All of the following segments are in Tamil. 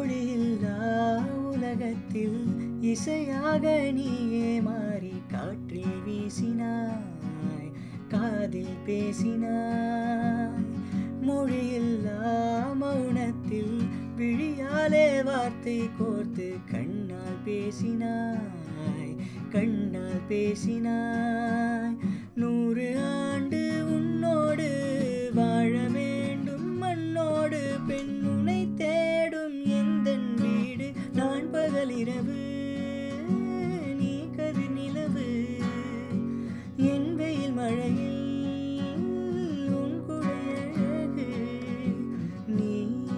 மொழியில்லா உலகத்தில் இசையாக நீயே மாறி காற்றில் வீசினாய் காதில் பேசினாய் மொழியில்லா மௌனத்தில் விழியாலே வார்த்தை கோர்த்து கண்ணால் பேசினாய் கண்ணால் பேசினாய் நூறு ஆண்டு உன்னோடு வாழ வேண்டும் மண்ணோடு பெண்ணுனை தேடும் எந்த வீடு நான் பகலிரவு நீ கதிர் நிலவு என் வெயில் மழையில் உன் குழையழகு நீ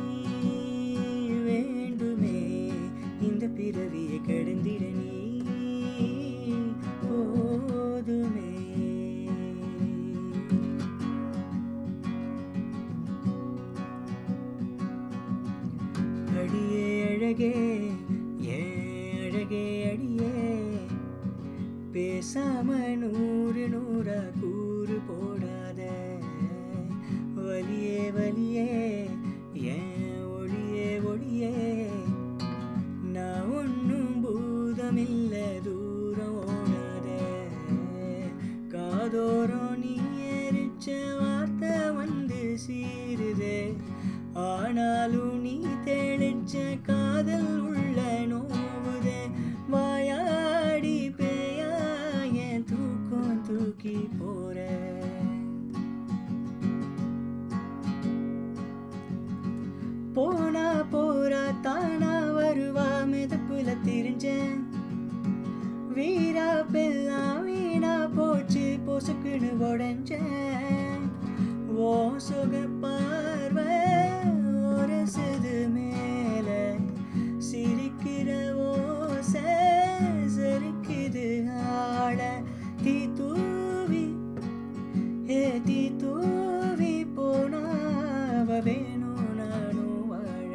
வேண்டுமே இந்த பிறவியை கடந்திட நீ போதுமே அடியே அழகே ஏன் அழகே அடியே பேசாம நூறு நூறா கூறு போடாத வலியே வலியே ஏன் ஒளியே ஒளியே நான் ஒன்றும் பூதமில்ல தூரம் ஓடாத காதோரம் நீ எரிச்ச வார்த்தை வந்து சீருதே ஆனாலும் நீ தெளிச்ச காதல் உள்ள நோவுதே வாயாடி பேயா என் தூக்கம் தூக்கி போற போனா போறா தானா வருவா மிதப்புல திரிஞ்சேன் வீரா பெல்லா வீணா போச்சு பொசுக்குன்னு உடஞ்சேன் ஓ சுக பார்வை ஒரு சிது மேல சிரிக்கிற ஓசை சரிக்குது ஆள தீ தூவி ஏ தீ தூவி போனாவ வேணும் நானும் வாழ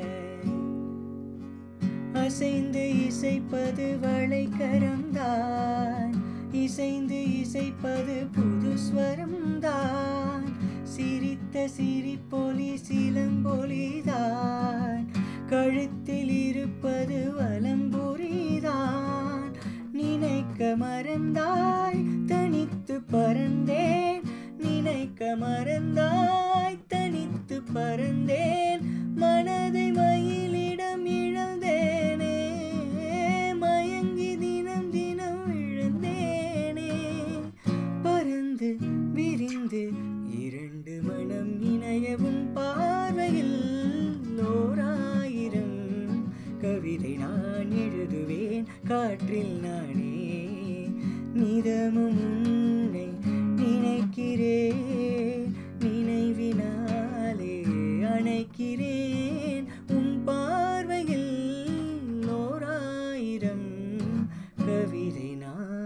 அசைந்து இசைப்பது வளைக்கரம்தான் இசைந்து இசைப்பது புது ஸ்வரம்தான் சிரித்த சிரிப்பொலி சிலம்பொலிதான் கழுத்தில் இருப்பது வலம்புரிதான் நினைக்க மறந்தாய் தனித்து பறந்தேன் நினைக்க மறந்தாய் தனித்து பறந்தேன் மனதை மயிலிடம் இழந்தேனே மயங்கி தினம் தினம் விழுந்தேனே பறந்து விரிந்து இரண்டு மனம் இணையவும் பார்வையில் ஓராயிரம் கவிதை நான் எழுதுவேன் காற்றில் நானே நிதமும் உன்னை நினைக்கிறேன் நினைவினாலே அணைக்கிறேன் உன் பார்வையில் ஓராயிரம் கவிதை நான்